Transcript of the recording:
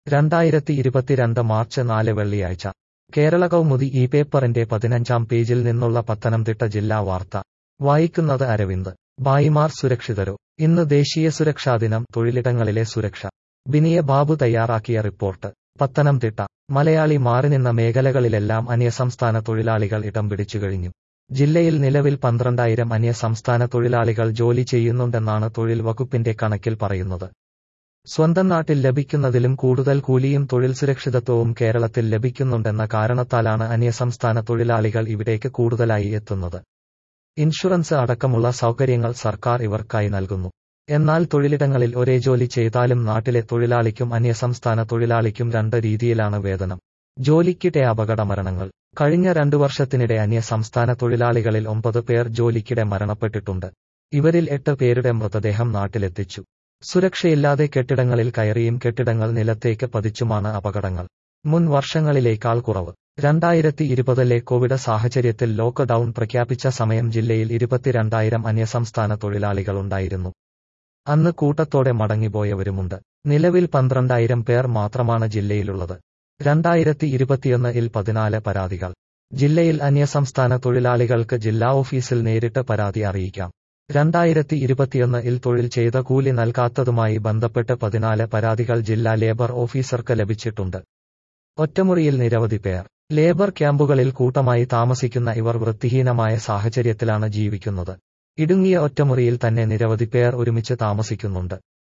രണ്ടായിരത്തി ഇരുപത്തിരണ്ട് മാർച്ച് നാല് വെള്ളിയാഴ്ച കേരള കൗമുദി ഈ പേപ്പറിന്റെ പതിനഞ്ചാം പേജിൽ നിന്നുള്ള പത്തനംതിട്ട ജില്ലാ വാർത്ത വായിക്കുന്നത് അരവിന്ദ് ഭായിമാർ സുരക്ഷിതരോ ഇന്ന് ദേശീയ സുരക്ഷാ ദിനം തൊഴിലിടങ്ങളിലെ സുരക്ഷ ബിനിയ ബാബു തയ്യാറാക്കിയ റിപ്പോർട്ട് പത്തനംതിട്ട മലയാളി മാറിനിന്ന മേഖലകളിലെല്ലാം അന്യസംസ്ഥാന തൊഴിലാളികൾ ഇടം പിടിച്ചു കഴിഞ്ഞു ജില്ലയിൽ നിലവിൽ പന്ത്രണ്ടായിരം അന്യസംസ്ഥാന തൊഴിലാളികൾ ജോലി ചെയ്യുന്നുണ്ടെന്നാണ് തൊഴിൽ വകുപ്പിന്റെ കണക്കിൽ പറയുന്നത് സ്വന്തം നാട്ടിൽ ലഭിക്കുന്നതിലും കൂടുതൽ കൂലിയും തൊഴിൽ സുരക്ഷിതത്വവും കേരളത്തിൽ ലഭിക്കുന്നുണ്ടെന്ന കാരണത്താലാണ് അന്യസംസ്ഥാന തൊഴിലാളികൾ ഇവിടേക്ക് കൂടുതലായി എത്തുന്നത് ഇൻഷുറൻസ് അടക്കമുള്ള സൗകര്യങ്ങൾ സർക്കാർ ഇവർക്കായി നൽകുന്നു എന്നാൽ തൊഴിലിടങ്ങളിൽ ഒരേ ജോലി ചെയ്താലും നാട്ടിലെ തൊഴിലാളിക്കും അന്യസംസ്ഥാന തൊഴിലാളിക്കും രണ്ട് രീതിയിലാണ് വേതനം ജോലിക്കിടെ അപകട മരണങ്ങൾ കഴിഞ്ഞ രണ്ടു വർഷത്തിനിടെ അന്യസംസ്ഥാന തൊഴിലാളികളിൽ ഒമ്പത് പേർ ജോലിക്കിടെ മരണപ്പെട്ടിട്ടുണ്ട് ഇവരിൽ എട്ട് പേരുടെ മൃതദേഹം നാട്ടിലെത്തിച്ചു സുരക്ഷയില്ലാതെ കെട്ടിടങ്ങളിൽ കയറിയും കെട്ടിടങ്ങൾ നിലത്തേക്ക് പതിച്ചുമാണ് അപകടങ്ങൾ മുൻ വർഷങ്ങളിലേക്കാൾ കുറവ് രണ്ടായിരത്തി ഇരുപതിലെ കോവിഡ് സാഹചര്യത്തിൽ ലോക്ക്ഡൌൺ പ്രഖ്യാപിച്ച സമയം ജില്ലയിൽ ഇരുപത്തിരണ്ടായിരം അന്യസംസ്ഥാന തൊഴിലാളികളുണ്ടായിരുന്നു അന്ന് കൂട്ടത്തോടെ മടങ്ങിപ്പോയവരുമുണ്ട് നിലവിൽ പന്ത്രണ്ടായിരം പേർ മാത്രമാണ് ജില്ലയിലുള്ളത് രണ്ടായിരത്തി ഇരുപത്തിയൊന്നിൽ പതിനാല് പരാതികൾ ജില്ലയിൽ അന്യസംസ്ഥാന തൊഴിലാളികൾക്ക് ജില്ലാ ഓഫീസിൽ നേരിട്ട് പരാതി അറിയിക്കാം രണ്ടായിരത്തി ഇരുപത്തിയൊന്നിൽ തൊഴിൽ ചെയ്ത കൂലി നൽകാത്തതുമായി ബന്ധപ്പെട്ട് പതിനാല് പരാതികൾ ജില്ലാ ലേബർ ഓഫീസർക്ക് ലഭിച്ചിട്ടുണ്ട് ഒറ്റമുറിയിൽ നിരവധി പേർ ലേബർ ക്യാമ്പുകളിൽ കൂട്ടമായി താമസിക്കുന്ന ഇവർ വൃത്തിഹീനമായ സാഹചര്യത്തിലാണ് ജീവിക്കുന്നത് ഇടുങ്ങിയ ഒറ്റമുറിയിൽ തന്നെ നിരവധി പേർ ഒരുമിച്ച് താമസിക്കുന്നുണ്ട്